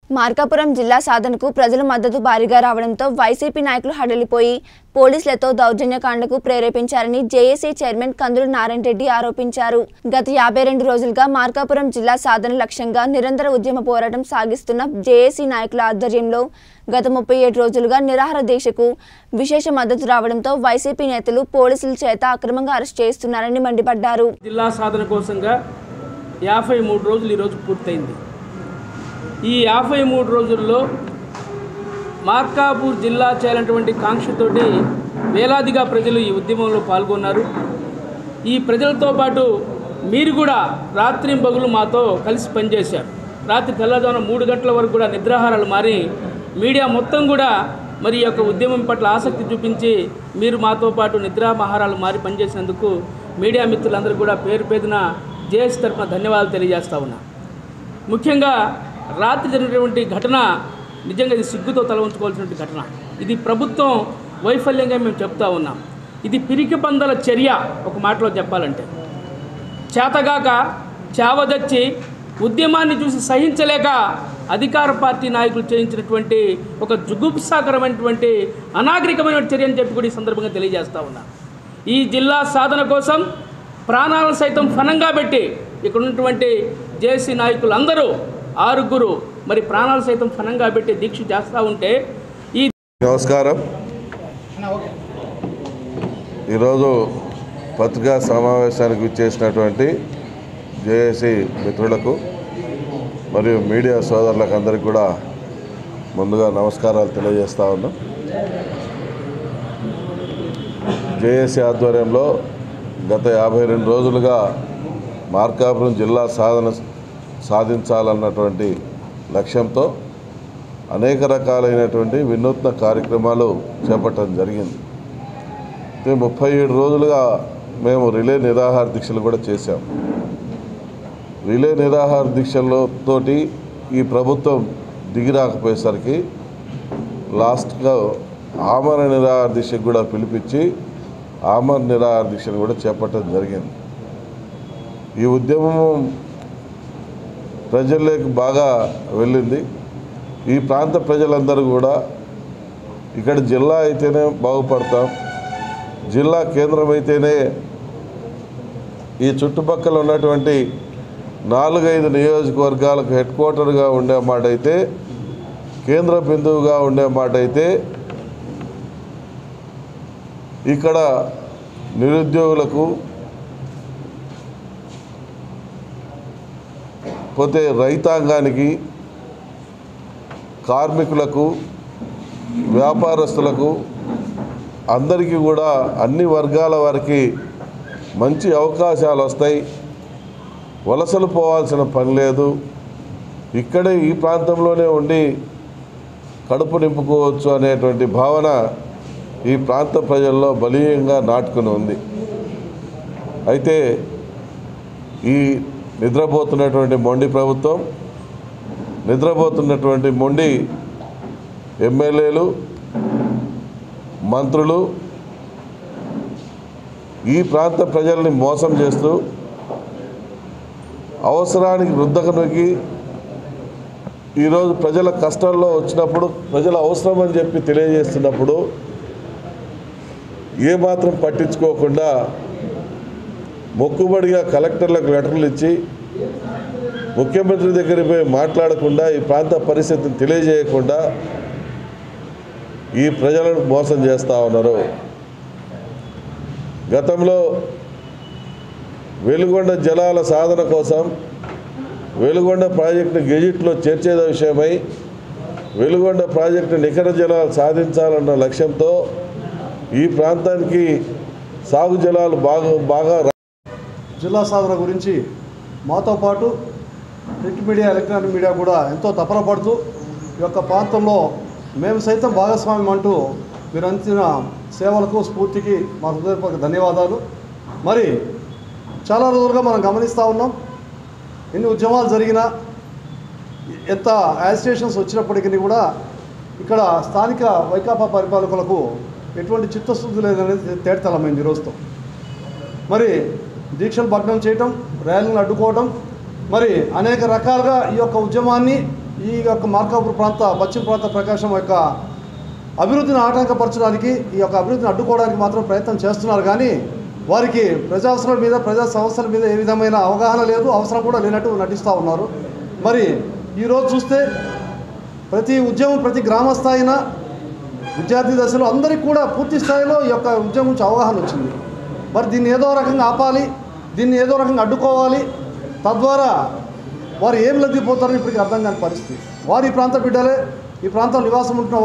మార్కాపురం జిల్లా సాధనకు ప్రజల మద్దతు భారీగా రావడంతో వైసీపీ నాయకులు హడలిపోయి పోలీసులతో దౌర్జన్యకాండకు ప్రేరేపించారని జేఏసీ చైర్మన్ కందులు నారాయణ రెడ్డి ఆరోపించారు గత యాభై రెండు రోజులుగా మార్కాపురం జిల్లా సాధన లక్ష్యంగా నిరంతర ఉద్యమ పోరాటం సాగిస్తున్న జేఏసీ నాయకుల ఆధ్వర్యంలో గత ముప్పై ఏడు రోజులుగా నిరాహార దీక్షకు విశేష మద్దతు రావడంతో వైసీపీ నేతలు పోలీసుల చేత అక్రమంగా అరెస్ట్ చేస్తున్నారని మండిపడ్డారు జిల్లా సాధన కోసంగా యాభై మూడు రోజులు ఈరోజు పూర్తయింది ఈ యాభై మూడు రోజుల్లో మార్కాపూర్ జిల్లా చేయాలన్నటువంటి కాంక్షతోటి వేలాదిగా ప్రజలు ఈ ఉద్యమంలో పాల్గొన్నారు ఈ ప్రజలతో పాటు మీరు కూడా రాత్రి పగులు మాతో కలిసి పనిచేశారు రాత్రి తెల్లవారుజామున మూడు గంటల వరకు కూడా నిద్రాహారాలు మారి మీడియా మొత్తం కూడా మరి ఈ యొక్క ఉద్యమం పట్ల ఆసక్తి చూపించి మీరు మాతో పాటు నిద్రామహారాలు మారి పనిచేసినందుకు మీడియా మిత్రులందరూ కూడా పేరు పేరున జేఎస్ తరఫున ధన్యవాదాలు తెలియజేస్తా ఉన్నా ముఖ్యంగా రాత్రి జరిగినటువంటి ఘటన నిజంగా ఇది సిగ్గుతో తల ఉంచుకోవాల్సినటువంటి ఘటన ఇది ప్రభుత్వం వైఫల్యంగా మేము చెప్తా ఉన్నాం ఇది పిరికి పందల చర్య ఒక మాటలో చెప్పాలంటే చేతగాక చావదచ్చి ఉద్యమాన్ని చూసి సహించలేక అధికార పార్టీ నాయకులు చేయించినటువంటి ఒక జుగుప్సాకరమైనటువంటి అనాగరికమైన చర్య అని చెప్పి కూడా ఈ సందర్భంగా తెలియజేస్తా ఉన్నా ఈ జిల్లా సాధన కోసం ప్రాణాలను సైతం ఫనంగా పెట్టి ఇక్కడ ఉన్నటువంటి జేసీ నాయకులు అందరూ ఆరుగురు మరి ప్రాణాలు సైతం ఫనంగా పెట్టి దీక్ష చేస్తూ ఉంటే ఈ నమస్కారం ఈరోజు పత్రికా సమావేశానికి విచ్చేసినటువంటి జేఏసీ మిత్రులకు మరియు మీడియా సోదరులకు అందరికీ కూడా ముందుగా నమస్కారాలు తెలియజేస్తా ఉన్నాం జేఏసీ ఆధ్వర్యంలో గత యాభై రెండు రోజులుగా మార్కాపురం జిల్లా సాధన సాధించాలన్నటువంటి లక్ష్యంతో అనేక రకాలైనటువంటి వినూత్న కార్యక్రమాలు చేపట్టడం జరిగింది అయితే ముప్పై ఏడు రోజులుగా మేము రిలే నిరాహార దీక్షలు కూడా చేశాం రిలే నిరాహార దీక్షల్లో తోటి ఈ ప్రభుత్వం దిగి రాకపోయేసరికి లాస్ట్గా ఆమరణ నిరాహార దీక్షకు కూడా పిలిపించి ఆమరణ నిరాహార దీక్షను కూడా చేపట్టడం జరిగింది ఈ ఉద్యమం ప్రజల్లోకి బాగా వెళ్ళింది ఈ ప్రాంత ప్రజలందరూ కూడా ఇక్కడ జిల్లా అయితేనే బాగుపడతాం జిల్లా కేంద్రం అయితేనే ఈ చుట్టుపక్కల ఉన్నటువంటి నాలుగైదు నియోజకవర్గాలకు హెడ్ క్వార్టర్గా ఉండే మాట అయితే కేంద్ర బిందువుగా ఉండే మాట అయితే ఇక్కడ నిరుద్యోగులకు పోతే రైతాంగానికి కార్మికులకు వ్యాపారస్తులకు అందరికీ కూడా అన్ని వర్గాల వారికి మంచి అవకాశాలు వస్తాయి వలసలు పోవాల్సిన పని లేదు ఇక్కడే ఈ ప్రాంతంలోనే ఉండి కడుపు నింపుకోవచ్చు అనేటువంటి భావన ఈ ప్రాంత ప్రజల్లో బలీయంగా నాటుకుని ఉంది అయితే ఈ నిద్రపోతున్నటువంటి మొండి ప్రభుత్వం నిద్రపోతున్నటువంటి మొండి ఎమ్మెల్యేలు మంత్రులు ఈ ప్రాంత ప్రజల్ని మోసం చేస్తూ అవసరానికి వృద్ధకు నొక్కి ఈరోజు ప్రజల కష్టంలో వచ్చినప్పుడు ప్రజల అవసరం అని చెప్పి తెలియజేస్తున్నప్పుడు ఏమాత్రం పట్టించుకోకుండా మొక్కుబడిగా కలెక్టర్లకు లెటర్లు ఇచ్చి ముఖ్యమంత్రి దగ్గరికి పోయి మాట్లాడకుండా ఈ ప్రాంత పరిస్థితిని తెలియజేయకుండా ఈ ప్రజలను మోసం చేస్తూ ఉన్నారు గతంలో వెలుగొండ జలాల సాధన కోసం వెలుగొండ ప్రాజెక్టు గెజిట్లో చేర్చే విషయమై వెలుగొండ ప్రాజెక్టు నికర జలాలు సాధించాలన్న లక్ష్యంతో ఈ ప్రాంతానికి సాగు జలాలు బాగా బాగా రా- జిల్లా సాధన గురించి మాతో పాటు ప్రింట్ మీడియా ఎలక్ట్రానిక్ మీడియా కూడా ఎంతో తపన పడుతూ ఈ యొక్క ప్రాంతంలో మేము సైతం భాగస్వామ్యం అంటూ మీరు అందించిన సేవలకు స్ఫూర్తికి మా హృదయపూర్వక ధన్యవాదాలు మరి చాలా రోజులుగా మనం గమనిస్తూ ఉన్నాం ఎన్ని ఉద్యమాలు జరిగినా ఎంత యాజిటేషన్స్ వచ్చినప్పటికీ కూడా ఇక్కడ స్థానిక వైకాపా పరిపాలకులకు ఎటువంటి చిత్తశుద్ధి లేదనేది తేటతలమైంది ఈ రోజుతో మరి దీక్షలు భగ్నం చేయటం ర్యాలీలను అడ్డుకోవటం మరి అనేక రకాలుగా ఈ యొక్క ఉద్యమాన్ని ఈ యొక్క మార్కాపూర్ ప్రాంత పశ్చిమ ప్రాంత ప్రకాశం యొక్క అభివృద్ధిని ఆటంకపరచడానికి ఈ యొక్క అభివృద్ధిని అడ్డుకోవడానికి మాత్రం ప్రయత్నం చేస్తున్నారు కానీ వారికి ప్రజా అవసరాల మీద ప్రజా సమస్యల మీద ఏ విధమైన అవగాహన లేదు అవసరం కూడా లేనట్టు నటిస్తూ ఉన్నారు మరి ఈరోజు చూస్తే ప్రతి ఉద్యమం ప్రతి గ్రామ స్థాయిన విద్యార్థి దశలో అందరికీ కూడా పూర్తి స్థాయిలో ఈ యొక్క ఉద్యమం గురించి అవగాహన వచ్చింది మరి దీన్ని ఏదో రకంగా ఆపాలి దీన్ని ఏదో రకంగా అడ్డుకోవాలి తద్వారా వారు ఏం లబ్ధిపోతారని ఇప్పటికీ అర్థం కాని పరిస్థితి వారి ప్రాంత బిడ్డలే ఈ ప్రాంతం నివాసం ఉంటున్న